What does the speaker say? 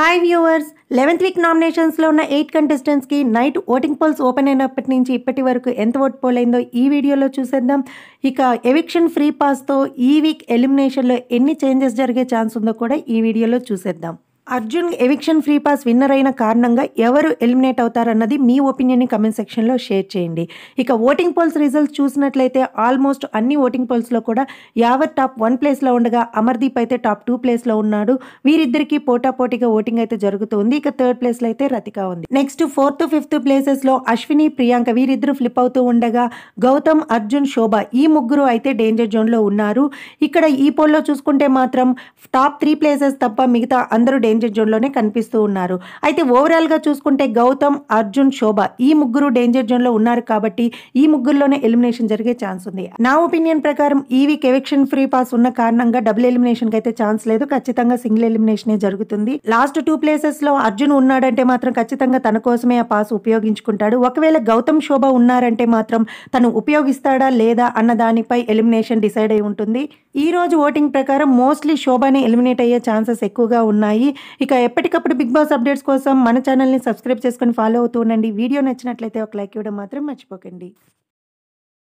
hi viewers eleventh week నామినేషన్స్లో ఉన్న eight కంటెస్టెంట్స్కి నైట్ ఓటింగ్ పోల్స్ ఓపెన్ అయినప్పటి నుంచి ఇప్పటి వరకు ఎంత ఓట్ పోల్ అయిందో ఈ వీడియోలో చూసేద్దాం ఇక ఎవిక్షన్ ఫ్రీ పాస్తో ఈ వీక్ ఎలిమినేషన్లో ఎన్ని చేంజెస్ జరిగే ఛాన్స్ ఉందో కూడా ఈ వీడియోలో చూసేద్దాం Arjun eviction free pass winner అయిన కారణంగా ఎవరు ఎలిమినేట్ అవుతారన్నది మీ ఒపీనియన్ని కమెంట్ సెక్షన్లో షేర్ చేయండి ఇక ఓటింగ్ పోల్స్ రిజల్ట్స్ చూసినట్లయితే ఆల్మోస్ట్ అన్ని ఓటింగ్ పోల్స్లో కూడా యావర్ టాప్ వన్ ప్లేస్లో ఉండగా అమర్దీప్ అయితే టాప్ టూ ప్లేస్లో ఉన్నాడు వీరిద్దరికి పోటాపోటీగా ఓటింగ్ అయితే జరుగుతుంది ఇక థర్డ్ ప్లేస్లో అయితే రతిక ఉంది నెక్స్ట్ ఫోర్త్ ఫిఫ్త్ ప్లేసెస్లో అశ్విని ప్రియాంక వీరిద్దరు ఫ్లిప్ అవుతూ ఉండగా గౌతమ్ అర్జున్ శోభ ఈ ముగ్గురు అయితే డేంజర్ జోన్లో ఉన్నారు ఇక్కడ ఈ పోల్లో చూసుకుంటే మాత్రం టాప్ త్రీ ప్లేసెస్ తప్ప మిగతా అందరూ డేంజర్ జోన్లోనే కనిపిస్తూ ఉన్నారు అయితే ఓవరాల్గా చూసుకుంటే గౌతమ్ అర్జున్ శోభ ఈ ముగ్గురు డేంజర్ జోన్లో ఉన్నారు కాబట్టి ఈ ముగ్గురులోనే ఎలిమినేషన్ జరిగే ఛాన్స్ ఉంది నా ఒపీనియన్ ప్రకారం ఈ వీక్ ఎవిక్షన్ ఫ్రీ పాస్ ఉన్న కారణంగా డబుల్ ఎలిమినేషన్ కి అయితే ఛాన్స్ లేదు ఖచ్చితంగా సింగిల్ ఎలిమినేషన్ జరుగుతుంది లాస్ట్ టూ ప్లేసెస్ లో అర్జున్ ఉన్నాడంటే మాత్రం ఖచ్చితంగా తన కోసమే ఆ పాస్ ఉపయోగించుకుంటాడు ఒకవేళ గౌతమ్ శోభ ఉన్నారంటే మాత్రం తను ఉపయోగిస్తాడా లేదా అన్న దానిపై ఎలిమినేషన్ డిసైడ్ అయి ఉంటుంది ఈ రోజు ఓటింగ్ ప్రకారం మోస్ట్లీ శోభని ఎలిమినేట్ అయ్యే ఛాన్సెస్ ఎక్కువగా ఉన్నాయి ఇక ఎప్పటికప్పుడు బిగ్ బాస్ అప్డేట్స్ కోసం మన ఛానల్ని సబ్స్క్రైబ్ చేసుకొని ఫాలో అవుతూ ఉండండి వీడియో నచ్చినట్లయితే ఒక లైక్ ఇవ్వడం మాత్రం మర్చిపోకండి